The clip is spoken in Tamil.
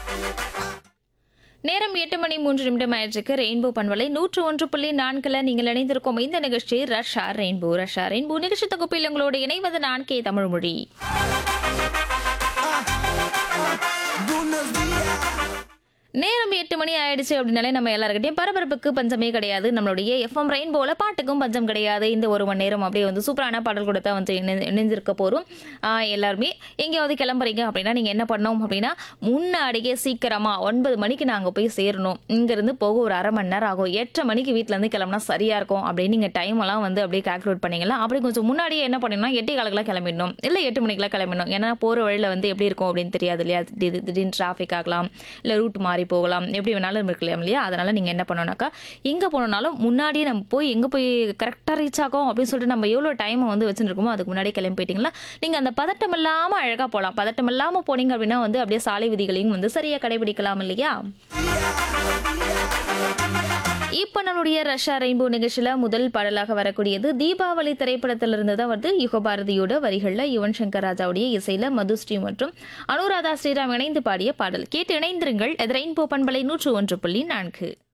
நேரம் எட்டு மணி மூன்று நிமிடம் ஆயிடுச்சுக்கு ரெயின்போ பண்பலை நூற்று ஒன்று புள்ளி நான்குல நீங்கள் இணைந்திருக்கும் இந்த நிகழ்ச்சி ரஷ்யா ரெயின்போ ரஷ்யா ரெயின்போ நிகழ்ச்சி தொகுப்பில் உங்களோடு இணைவது நான் கே தமிழ்மொழி Buenos días. நேரம் எட்டு மணி ஆயிடுச்சு அப்படின்னாலே நம்ம எல்லாருக்கிட்டையும் பரபரப்புக்கு பஞ்சமே கிடையாது நம்மளுடைய எஃப்எம் ரெயின்போல பாட்டுக்கும் பஞ்சம் கிடையாது இந்த ஒரு மணி நேரம் அப்படியே வந்து சூப்பரான பாடல் கொடுத்தா வந்து இணை- இணைந்திருக்க போகிறோம் எல்லாருமே எங்கேயாவது கிளம்புறீங்க அப்படின்னா நீங்கள் என்ன பண்ணணும் அப்படின்னா முன்னாடியே சீக்கிரமாக ஒன்பது மணிக்கு நாங்கள் போய் சேரணும் இங்கேருந்து போக ஒரு அரை மணி நேரம் ஆகும் எட்டரை மணிக்கு வீட்டிலேருந்து கிளம்புனா சரியாக இருக்கும் அப்படின்னு நீங்கள் டைம் எல்லாம் வந்து அப்படியே கால்குலேட் பண்ணீங்களா அப்படி கொஞ்சம் முன்னாடியே என்ன பண்ணணும்னா எட்டே காலக்கெல்லாம் கிளம்பிடணும் இல்லை எட்டு மணிக்கெல்லாம் கிளம்பிடணும் ஏன்னா போகிற வழியில் வந்து எப்படி இருக்கும் அப்படின்னு தெரியாது இல்லையா திடீர் திடீர்னு டிராஃபிக் ஆகலாம் இல்லை ரூட் மாறி போகலாம் எப்படி வேணாலும் இருக்கலாம் இல்லையா அதனால் நீங்கள் என்ன பண்ணணும்னாக்கா எங்கே போனோம்னாலும் முன்னாடியே நம்ம போய் எங்கே போய் கரெக்டாக ரீச் ஆகும் அப்படின்னு சொல்லிட்டு நம்ம எவ்வளோ டைமை வந்து வச்சுருக்கோமோ அதுக்கு முன்னாடியே கிளம்பி போயிட்டீங்களா நீங்கள் அந்த பதட்டம் இல்லாமல் அழகாக போகலாம் பதட்டம் இல்லாமல் போனீங்க அப்படின்னா வந்து அப்படியே சாலை விதிகளையும் வந்து சரியாக கடைபிடிக்கலாம் இல்லையா இப்போ நம்மளுடைய ரஷ்யா ரெயின்போ நிகழ்ச்சியில் முதல் பாடலாக வரக்கூடியது தீபாவளி திரைப்படத்திலிருந்து தான் வந்து யுகபாரதியோட வரிகளில் யுவன் சங்கர் ராஜாவுடைய இசையில் மதுஸ்ரீ மற்றும் அனுராதா ஸ்ரீராம் இணைந்து பாடிய பாடல் கேட்டு இணைந்திருங்கள் இது ரெயின்போ பண்பலை நூற்று ஒன்று புள்ளி நான்கு